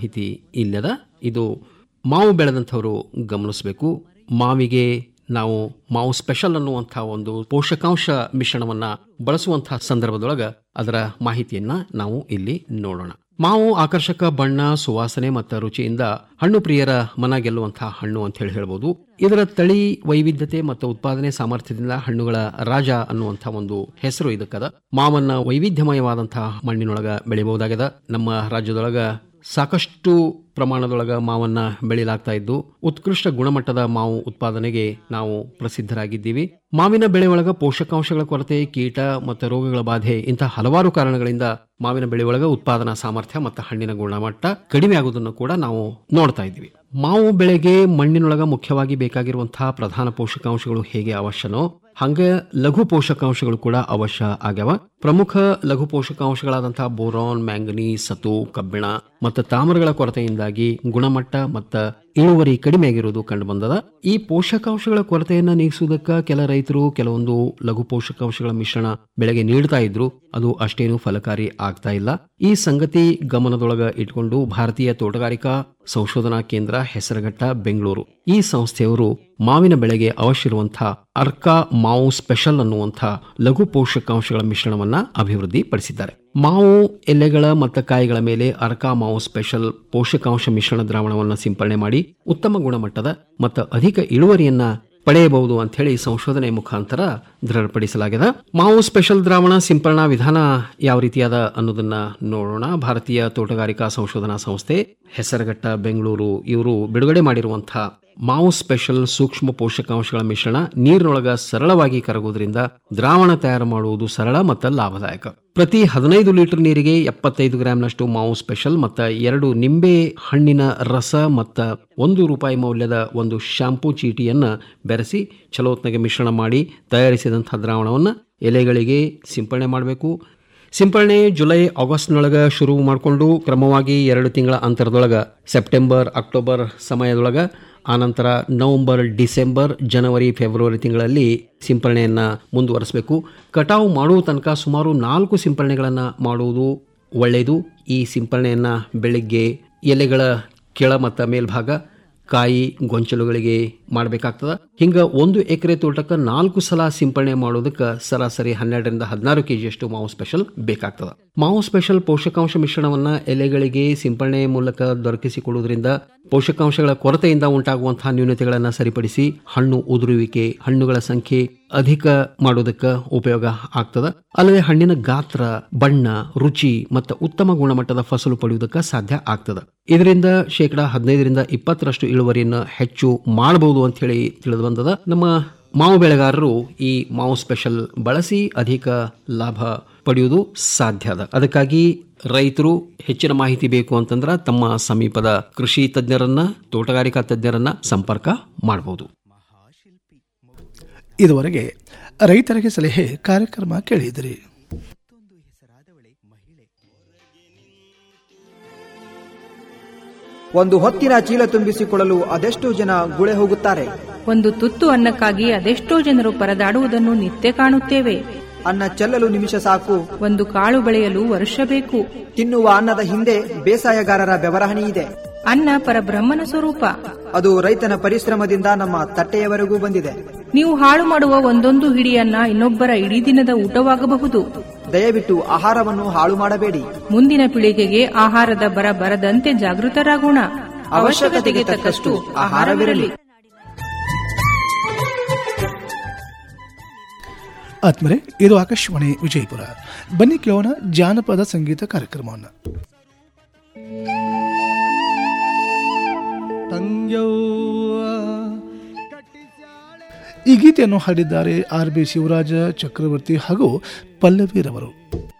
ಮಾಹಿತಿ ಇಲ್ಲದ ಇದು ಮಾವು ಬೆಳೆದಂಥವರು ಗಮನಿಸಬೇಕು ಮಾವಿಗೆ ನಾವು ಮಾವು ಸ್ಪೆಷಲ್ ಅನ್ನುವಂಥ ಒಂದು ಪೋಷಕಾಂಶ ಮಿಶ್ರಣವನ್ನ ಬಳಸುವಂತಹ ಸಂದರ್ಭದೊಳಗ ಅದರ ಮಾಹಿತಿಯನ್ನ ನಾವು ಇಲ್ಲಿ ನೋಡೋಣ ಮಾವು ಆಕರ್ಷಕ ಬಣ್ಣ ಸುವಾಸನೆ ಮತ್ತು ರುಚಿಯಿಂದ ಹಣ್ಣು ಪ್ರಿಯರ ಮನ ಗೆಲ್ಲುವಂತಹ ಹಣ್ಣು ಅಂತ ಹೇಳಿ ಹೇಳ್ಬೋದು ಇದರ ತಳಿ ವೈವಿಧ್ಯತೆ ಮತ್ತು ಉತ್ಪಾದನೆ ಸಾಮರ್ಥ್ಯದಿಂದ ಹಣ್ಣುಗಳ ರಾಜ ಅನ್ನುವಂಥ ಒಂದು ಹೆಸರು ಇದಕ್ಕದ ಮಾವನ್ನ ವೈವಿಧ್ಯಮಯವಾದಂತಹ ಮಣ್ಣಿನೊಳಗ ಬೆಳಿಬಹುದಾಗದ ನಮ್ಮ ರಾಜ್ಯದೊಳಗ ಸಾಕಷ್ಟು ಪ್ರಮಾಣದೊಳಗ ಮಾವನ್ನ ಬೆಳೆಯಲಾಗ್ತಾ ಇದ್ದು ಉತ್ಕೃಷ್ಟ ಗುಣಮಟ್ಟದ ಮಾವು ಉತ್ಪಾದನೆಗೆ ನಾವು ಪ್ರಸಿದ್ಧರಾಗಿದ್ದೀವಿ ಮಾವಿನ ಬೆಳೆ ಒಳಗ ಪೋಷಕಾಂಶಗಳ ಕೊರತೆ ಕೀಟ ಮತ್ತು ರೋಗಗಳ ಬಾಧೆ ಇಂತಹ ಹಲವಾರು ಕಾರಣಗಳಿಂದ ಮಾವಿನ ಬೆಳೆ ಒಳಗ ಉತ್ಪಾದನಾ ಸಾಮರ್ಥ್ಯ ಮತ್ತು ಹಣ್ಣಿನ ಗುಣಮಟ್ಟ ಕಡಿಮೆ ಆಗುವುದನ್ನು ಕೂಡ ನಾವು ನೋಡ್ತಾ ಇದ್ದೀವಿ ಮಾವು ಬೆಳೆಗೆ ಮಣ್ಣಿನೊಳಗ ಮುಖ್ಯವಾಗಿ ಬೇಕಾಗಿರುವಂತಹ ಪ್ರಧಾನ ಪೋಷಕಾಂಶಗಳು ಹೇಗೆ ಅವಶ್ಯನೋ ಹಂಗೆ ಲಘು ಪೋಷಕಾಂಶಗಳು ಕೂಡ ಅವಶ್ಯ ಆಗ್ಯಾವ ಪ್ರಮುಖ ಲಘು ಪೋಷಕಾಂಶಗಳಾದಂತಹ ಬೋರಾನ್ ಮ್ಯಾಂಗನೀಸ್ ಸತು ಕಬ್ಬಿಣ ಮತ್ತು ತಾಮ್ರಗಳ ಕೊರತೆಯಿಂದಾಗಿ ಗುಣಮಟ್ಟ ಮತ್ತು ಇಳುವರಿ ಕಡಿಮೆ ಆಗಿರುವುದು ಕಂಡು ಬಂದದ ಈ ಪೋಷಕಾಂಶಗಳ ಕೊರತೆಯನ್ನ ನೀಗಿಸುವುದಕ್ಕೆ ಕೆಲ ರೈತರು ಕೆಲವೊಂದು ಲಘು ಪೋಷಕಾಂಶಗಳ ಮಿಶ್ರಣ ಬೆಳೆಗೆ ನೀಡ್ತಾ ಇದ್ರು ಅದು ಅಷ್ಟೇನು ಫಲಕಾರಿ ಆಗ್ತಾ ಇಲ್ಲ ಈ ಸಂಗತಿ ಗಮನದೊಳಗ ಇಟ್ಕೊಂಡು ಭಾರತೀಯ ತೋಟಗಾರಿಕಾ ಸಂಶೋಧನಾ ಕೇಂದ್ರ ಹೆಸರಘಟ್ಟ ಬೆಂಗಳೂರು ಈ ಸಂಸ್ಥೆಯವರು ಮಾವಿನ ಬೆಳೆಗೆ ಅವಶ್ಯ ಇರುವಂತಹ ಅರ್ಕಾ ಮಾವು ಸ್ಪೆಷಲ್ ಅನ್ನುವಂಥ ಲಘು ಪೋಷಕಾಂಶಗಳ ಮಿಶ್ರಣವನ್ನ ಅಭಿವೃದ್ಧಿ ಪಡಿಸಿದ್ದಾರೆ ಮಾವು ಎಲೆಗಳ ಮತ್ತು ಕಾಯಿಗಳ ಮೇಲೆ ಅರ್ಕಾ ಮಾವು ಸ್ಪೆಷಲ್ ಪೋಷಕಾಂಶ ಮಿಶ್ರಣ ದ್ರಾವಣವನ್ನು ಸಿಂಪರಣೆ ಮಾಡಿ ಉತ್ತಮ ಗುಣಮಟ್ಟದ ಮತ್ತು ಅಧಿಕ ಇಳುವರಿಯನ್ನ ಪಡೆಯಬಹುದು ಅಂತ ಹೇಳಿ ಸಂಶೋಧನೆ ಮುಖಾಂತರ ದೃಢಪಡಿಸಲಾಗಿದೆ ಮಾವು ಸ್ಪೆಷಲ್ ದ್ರಾವಣ ಸಿಂಪರಣಾ ವಿಧಾನ ಯಾವ ರೀತಿಯಾದ ಅನ್ನೋದನ್ನ ನೋಡೋಣ ಭಾರತೀಯ ತೋಟಗಾರಿಕಾ ಸಂಶೋಧನಾ ಸಂಸ್ಥೆ ಹೆಸರಘಟ್ಟ ಬೆಂಗಳೂರು ಇವರು ಬಿಡುಗಡೆ ಮಾಡಿರುವಂತಹ ಮಾವು ಸ್ಪೆಷಲ್ ಸೂಕ್ಷ್ಮ ಪೋಷಕಾಂಶಗಳ ಮಿಶ್ರಣ ನೀರಿನೊಳಗ ಸರಳವಾಗಿ ಕರಗುವುದರಿಂದ ದ್ರಾವಣ ತಯಾರು ಮಾಡುವುದು ಸರಳ ಮತ್ತು ಲಾಭದಾಯಕ ಪ್ರತಿ ಹದಿನೈದು ಲೀಟರ್ ನೀರಿಗೆ ಎಪ್ಪತ್ತೈದು ಗ್ರಾಂನಷ್ಟು ಮಾವು ಸ್ಪೆಷಲ್ ಮತ್ತು ಎರಡು ನಿಂಬೆ ಹಣ್ಣಿನ ರಸ ಮತ್ತು ಒಂದು ರೂಪಾಯಿ ಮೌಲ್ಯದ ಒಂದು ಶಾಂಪೂ ಚೀಟಿಯನ್ನು ಬೆರೆಸಿ ಚಲೋತ್ನಾಗೆ ಮಿಶ್ರಣ ಮಾಡಿ ತಯಾರಿಸಿದಂಥ ದ್ರಾವಣವನ್ನು ಎಲೆಗಳಿಗೆ ಸಿಂಪರಣೆ ಮಾಡಬೇಕು ಸಿಂಪರಣೆ ಜುಲೈ ಆಗಸ್ಟ್ನೊಳಗೆ ಶುರು ಮಾಡಿಕೊಂಡು ಕ್ರಮವಾಗಿ ಎರಡು ತಿಂಗಳ ಅಂತರದೊಳಗೆ ಸೆಪ್ಟೆಂಬರ್ ಅಕ್ಟೋಬರ್ ಸಮಯದೊಳಗೆ ಆನಂತರ ನವೆಂಬರ್ ಡಿಸೆಂಬರ್ ಜನವರಿ ಫೆಬ್ರವರಿ ತಿಂಗಳಲ್ಲಿ ಸಿಂಪರಣೆಯನ್ನು ಮುಂದುವರಿಸಬೇಕು ಕಟಾವು ಮಾಡುವ ತನಕ ಸುಮಾರು ನಾಲ್ಕು ಸಿಂಪರಣೆಗಳನ್ನು ಮಾಡುವುದು ಒಳ್ಳೆಯದು ಈ ಸಿಂಪರಣೆಯನ್ನು ಬೆಳಿಗ್ಗೆ ಎಲೆಗಳ ಕೆಳ ಮತ್ತು ಮೇಲ್ಭಾಗ ಕಾಯಿ ಗೊಂಚಲುಗಳಿಗೆ ಮಾಡಬೇಕಾಗ್ತದ ಹಿಂಗ ಒಂದು ಎಕರೆ ತೋಟಕ್ಕೆ ನಾಲ್ಕು ಸಲ ಸಿಂಪರಣೆ ಮಾಡೋದಕ್ಕೆ ಸರಾಸರಿ ಹನ್ನೆರಡರಿಂದ ಹದಿನಾರು ಕೆಜಿಯಷ್ಟು ಮಾವು ಸ್ಪೆಷಲ್ ಬೇಕಾಗ್ತದ ಮಾವು ಸ್ಪೆಷಲ್ ಪೋಷಕಾಂಶ ಮಿಶ್ರಣವನ್ನ ಎಲೆಗಳಿಗೆ ಸಿಂಪರಣೆ ಮೂಲಕ ದೊರಕಿಸಿಕೊಳ್ಳುವುದರಿಂದ ಪೋಷಕಾಂಶಗಳ ಕೊರತೆಯಿಂದ ಉಂಟಾಗುವಂತಹ ನ್ಯೂನತೆಗಳನ್ನು ಸರಿಪಡಿಸಿ ಹಣ್ಣು ಉದುರುವಿಕೆ ಹಣ್ಣುಗಳ ಸಂಖ್ಯೆ ಅಧಿಕ ಮಾಡೋದಕ್ಕೆ ಉಪಯೋಗ ಆಗ್ತದ ಅಲ್ಲದೆ ಹಣ್ಣಿನ ಗಾತ್ರ ಬಣ್ಣ ರುಚಿ ಮತ್ತು ಉತ್ತಮ ಗುಣಮಟ್ಟದ ಫಸಲು ಪಡೆಯುವುದಕ್ಕೆ ಸಾಧ್ಯ ಆಗ್ತದ ಇದರಿಂದ ಶೇಕಡಾ ಹದಿನೈದರಿಂದ ಇಪ್ಪತ್ತರಷ್ಟು ಇಳುವರಿಯನ್ನು ಹೆಚ್ಚು ಮಾಡಬಹುದು ಅಂತ ಹೇಳಿ ತಿಳಿದು ಬಂದದ ನಮ್ಮ ಮಾವು ಬೆಳೆಗಾರರು ಈ ಮಾವು ಸ್ಪೆಷಲ್ ಬಳಸಿ ಅಧಿಕ ಲಾಭ ಪಡೆಯುವುದು ಸಾಧ್ಯ ಅದ ಅದಕ್ಕಾಗಿ ರೈತರು ಹೆಚ್ಚಿನ ಮಾಹಿತಿ ಬೇಕು ಅಂತಂದ್ರೆ ತಮ್ಮ ಸಮೀಪದ ಕೃಷಿ ತಜ್ಞರನ್ನ ತೋಟಗಾರಿಕಾ ತಜ್ಞರನ್ನ ಸಂಪರ್ಕ ಮಾಡಬಹುದು ಇದುವರೆಗೆ ರೈತರಿಗೆ ಸಲಹೆ ಕಾರ್ಯಕ್ರಮ ಕೇಳಿದಿರಿ ಒಂದು ಹೊತ್ತಿನ ಚೀಲ ತುಂಬಿಸಿಕೊಳ್ಳಲು ಅದೆಷ್ಟೋ ಜನ ಗುಳೆ ಹೋಗುತ್ತಾರೆ ಒಂದು ತುತ್ತು ಅನ್ನಕ್ಕಾಗಿ ಅದೆಷ್ಟೋ ಜನರು ಪರದಾಡುವುದನ್ನು ನಿತ್ಯ ಕಾಣುತ್ತೇವೆ ಅನ್ನ ಚೆಲ್ಲಲು ನಿಮಿಷ ಸಾಕು ಒಂದು ಕಾಳು ಬೆಳೆಯಲು ವರ್ಷ ಬೇಕು ತಿನ್ನುವ ಅನ್ನದ ಹಿಂದೆ ಬೇಸಾಯಗಾರರ ಬೆವರಹಣಿ ಇದೆ ಅನ್ನ ಪರಬ್ರಹ್ಮನ ಸ್ವರೂಪ ಅದು ರೈತನ ಪರಿಶ್ರಮದಿಂದ ನಮ್ಮ ತಟ್ಟೆಯವರೆಗೂ ಬಂದಿದೆ ನೀವು ಹಾಳು ಮಾಡುವ ಒಂದೊಂದು ಹಿಡಿಯನ್ನ ಇನ್ನೊಬ್ಬರ ಇಡೀ ದಿನದ ಊಟವಾಗಬಹುದು ದಯವಿಟ್ಟು ಆಹಾರವನ್ನು ಹಾಳು ಮಾಡಬೇಡಿ ಮುಂದಿನ ಪೀಳಿಗೆಗೆ ಆಹಾರದ ಬರ ಬರದಂತೆ ಜಾಗೃತರಾಗೋಣ ಅವಶ್ಯಕತೆಗೆ ತಕ್ಕಷ್ಟು ಆಹಾರವಿರಲಿ ಆತ್ಮರೆ ಇದು ಆಕಾಶವಾಣಿ ವಿಜಯಪುರ ಬನ್ನಿ ಕೇಳೋಣ ಜಾನಪದ ಸಂಗೀತ ಕಾರ್ಯಕ್ರಮವನ್ನು ಈ ಗೀತೆಯನ್ನು ಹಾಡಿದ್ದಾರೆ ಆರ್ ಬಿ ಶಿವರಾಜ ಚಕ್ರವರ್ತಿ ಹಾಗೂ ಪಲ್ಲವಿರವರು